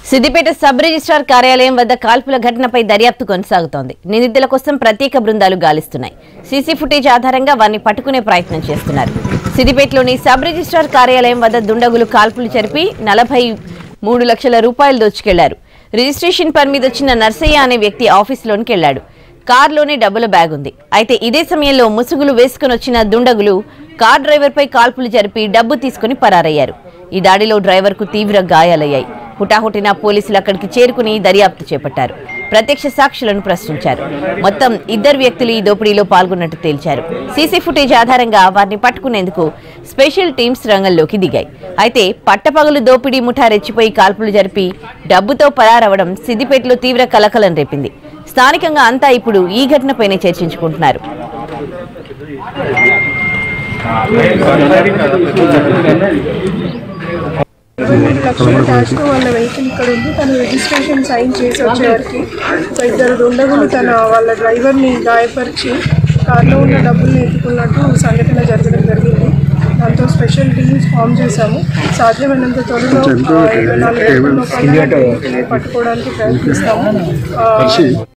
Siddipet sub registrar కార్యాలయం వద్ద కాల్పుల ఘటనపై దర్యాప్తు కొనసాగుతోంది నిందితుల కోసం ప్రత్యేక బృందాలు గాలిస్తున్నాయి సీసీ ఫుటేజ్ ఆధారంగా వారిని పట్టుకునే ప్రయత్నం చేస్తున్నారు సిద్దిపేటలోని సబ్ రిజిస్ట్రార్ కార్యాలయం వద్ద దుండగులు కాల్పులు జరిపి నలభై మూడు లక్షల రూపాయలు దోచుకెళ్లారు రిజిస్ట్రేషన్ పని మీద వచ్చిన నర్సయ్య అనే వ్యక్తి ఆఫీసులోనికి వెళ్లాడు కారులోనే డబ్బుల బ్యాగ్ ఉంది అయితే ఇదే సమయంలో ముసుగులు వేసుకుని వచ్చిన దుండగులు కార్ డ్రైవర్పై కాల్పులు జరిపి డబ్బు తీసుకుని పరారయ్యారు ఈ దాడిలో డ్రైవర్కు తీవ్ర గాయాలయ్యాయి హుటాహుటిన పోలీసులు అక్కడికి చేరుకుని దర్యాప్తు చేపట్టారు ప్రత్యక్ష సాక్షులను ప్రశ్నించారు మొత్తం ఇద్దరు వ్యక్తులు ఈ దోపిడీలో పాల్గొన్నట్టు తేల్చారు సీసీ ఫుటేజ్ ఆధారంగా వారిని పట్టుకునేందుకు స్పెషల్ టీమ్స్ రంగంలోకి దిగాయి అయితే పట్టపగలు దోపిడీ ముఠా రెచ్చిపోయి కాల్పులు జరిపి డబ్బుతో పరారవడం సిద్దిపేటలో తీవ్ర కలకలం రేపింది స్థానికంగా అంతా ఇప్పుడు ఈ ఘటనపైనే చర్చించుకుంటున్నారు మూడు లక్షల క్యాష్తో వాళ్ళ వెహికల్ ఇక్కడ ఉంది తను రిజిస్ట్రేషన్ సైన్ చేసి వచ్చేవారికి ఒక ఇద్దరు దుండగులు తన వాళ్ళ డ్రైవర్ని గాయపరిచి కార్లో ఉన్న డబ్బుల్ని ఎత్తుకున్నట్టు సంఘటన జరగడం జరిగింది దాంతో స్పెషల్ టీమ్స్ ఫామ్ చేశాము సాధ్యమైనంత త్వరలో ఆ, ఇరవై నాలుగు గంటల లోపల పట్టుకోవడానికి ప్రయత్నిస్తాము ఆ,